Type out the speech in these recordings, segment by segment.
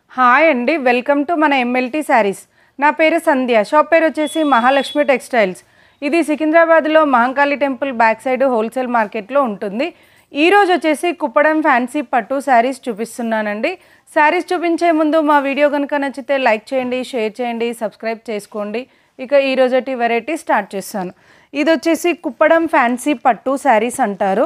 hi అండి welcome to మన MLT saris నా పేరు సంధ్య షాప్ పేరు వచ్చేసి మహాలక్ష్మి టెక్స్టైల్స్ ఇది సికింద్రాబాద్లో Mahankali temple back side wholesale మార్కెట్లో ఉంటుంది ఈ రోజు వచ్చేసి కుప్పడం ఫ్యాన్సీ పట్టు శారీస్ చూపిస్తున్నానండి శారీస్ చూపించే ముందు మా వీడియో కనుక నచ్చితే లైక్ చేయండి షేర్ చేయండి సబ్స్క్రైబ్ చేసుకోండి ఇక ఈ రోజటి వెరైటీ స్టార్ట్ చేస్తాను ఇది వచ్చేసి కుప్పడం ఫ్యాన్సీ పట్టు శారీస్ అంటారు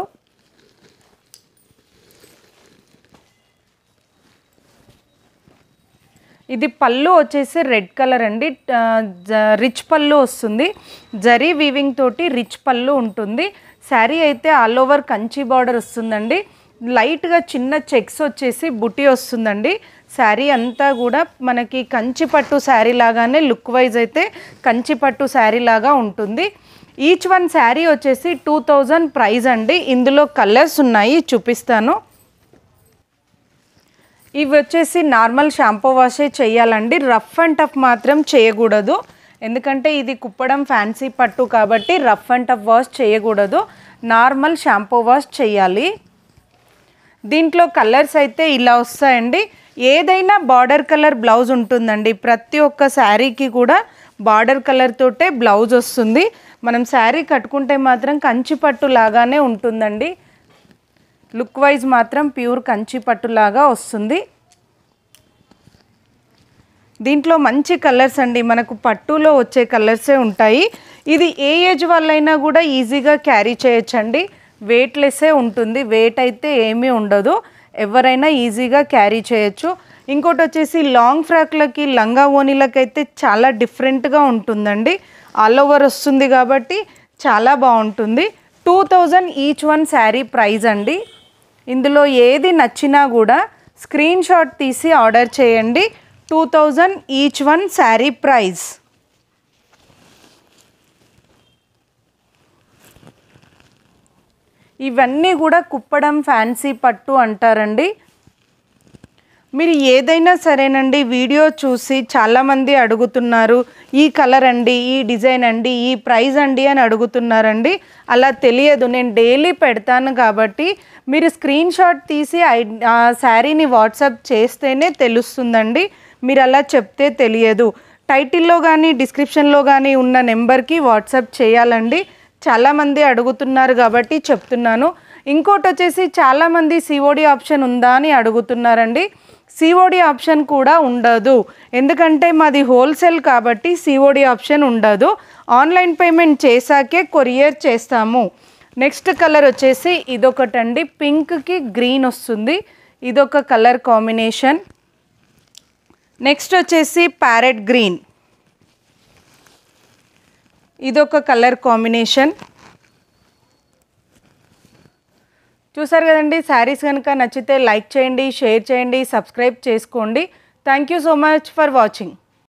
ఇది పళ్ళు వచ్చేసి రెడ్ కలర్ అండి ఆ, జ- రిచ్ పళ్ళు వస్తుంది జరీ వీవింగ్ తోటి రిచ్ పళ్ళు ఉంటుంది శారీ అయితే ఆల్ ఓవర్ కంచి బార్డర్ వస్తుందండి లైట్గా చిన్న చెక్స్ వచ్చేసి బుట్టి వస్తుందండి శారీ అంతా కూడా మనకి కంచి పట్టు శారీ లాగానే లుక్ వైజ్ అయితే కంచి పట్టు శారీ లాగా ఉంటుంది ఈచ్ వన్ శారీ వచ్చేసి టూ థౌజండ్ ప్రైస్ అండి ఇందులో కలర్స్ ఉన్నాయి చూపిస్తాను ఇవి వచ్చేసి నార్మల్ షాంపూ వాషే చేయాలండి రఫ్ అండ్ టఫ్ మాత్రం చేయకూడదు ఎందుకంటే ఇది కుప్పడం ఫ్యాన్సీ పట్టు కాబట్టి రఫ్ అండ్ టఫ్ వాష్ చేయకూడదు నార్మల్ షాంపూ వాష్ చేయాలి దీంట్లో కలర్స్ అయితే ఇలా వస్తాయండి ఏదైనా బార్డర్ కలర్ బ్లౌజ్ ఉంటుందండి ప్రతి ఒక్క శారీకి కూడా బార్డర్ కలర్ తోటే బ్లౌజ్ వస్తుంది మనం శారీ కట్టుకుంటే మాత్రం కంచి పట్టు లాగానే ఉంటుందండి లుక్ వైజ్ మాత్రం ప్యూర్ కంచి పట్టులాగా వస్తుంది దీంట్లో మంచి కలర్స్ అండి మనకు పట్టులో వచ్చే కలర్సే ఉంటాయి ఇది ఏ ఏజ్ వాళ్ళైనా కూడా ఈజీగా క్యారీ చేయొచ్చండి వెయిట్లెస్సే ఉంటుంది వెయిట్ అయితే ఏమీ ఉండదు ఎవరైనా ఈజీగా క్యారీ చేయొచ్చు ఇంకోటి వచ్చేసి లాంగ్ ఫ్రాక్లకి లంగా ఓనీలకి అయితే చాలా డిఫరెంట్గా ఉంటుందండి ఆల్ ఓవర్ వస్తుంది కాబట్టి చాలా బాగుంటుంది two thousand each one sari prize అండి ఇందులో ఏది నచ్చినా కూడా స్క్రీన్ షాట్ తీసి ఆర్డర్ చేయండి two thousand each one sari price ఇవన్నీ కూడా కుప్పడం ఫ్యాన్సీ పట్టు అంటారండి మీరు ఏదైనా సరేనండి వీడియో చూసి చాలామంది అడుగుతున్నారు ఈ కలర్ అండి ఈ డిజైన్ అండి ఈ ప్రైస్ అండి అని అడుగుతున్నారండి అలా తెలియదు నేను డైలీ పెడతాను కాబట్టి మీరు స్క్రీన్ షాట్ తీసి ఐ- ఆ శారీని వాట్సాప్ చేస్తేనే తెలుస్తుందండి మీరు అలా చెప్తే తెలియదు టైటిల్లో కానీ డిస్క్రిప్షన్లో కానీ ఉన్న నెంబర్కి వాట్సాప్ చేయాలండి చాలామంది అడుగుతున్నారు కాబట్టి చెప్తున్నాను ఇంకోటి వచ్చేసి చాలామంది సిఓడి ఆప్షన్ ఉందా అని అడుగుతున్నారండి సిఓడి ఆప్షన్ కూడా ఉండదు ఎందుకంటే మాది హోల్సేల్ కాబట్టి సిఓడి ఆప్షన్ ఉండదు ఆన్లైన్ పేమెంట్ చేశాకే కొరియర్ చేస్తాము నెక్స్ట్ కలర్ వచ్చేసి ఇదొకటండి పింక్కి గ్రీన్ వస్తుంది ఇదొక కలర్ కాంబినేషన్ నెక్స్ట్ వచ్చేసి ప్యారెట్ గ్రీన్ ఇదొక కలర్ కాంబినేషన్ చూసారు కదండి శారీస్ కనుక నచ్చితే లైక్ చేయండి షేర్ చేయండి సబ్స్క్రైబ్ చేసుకోండి thank you so much for watching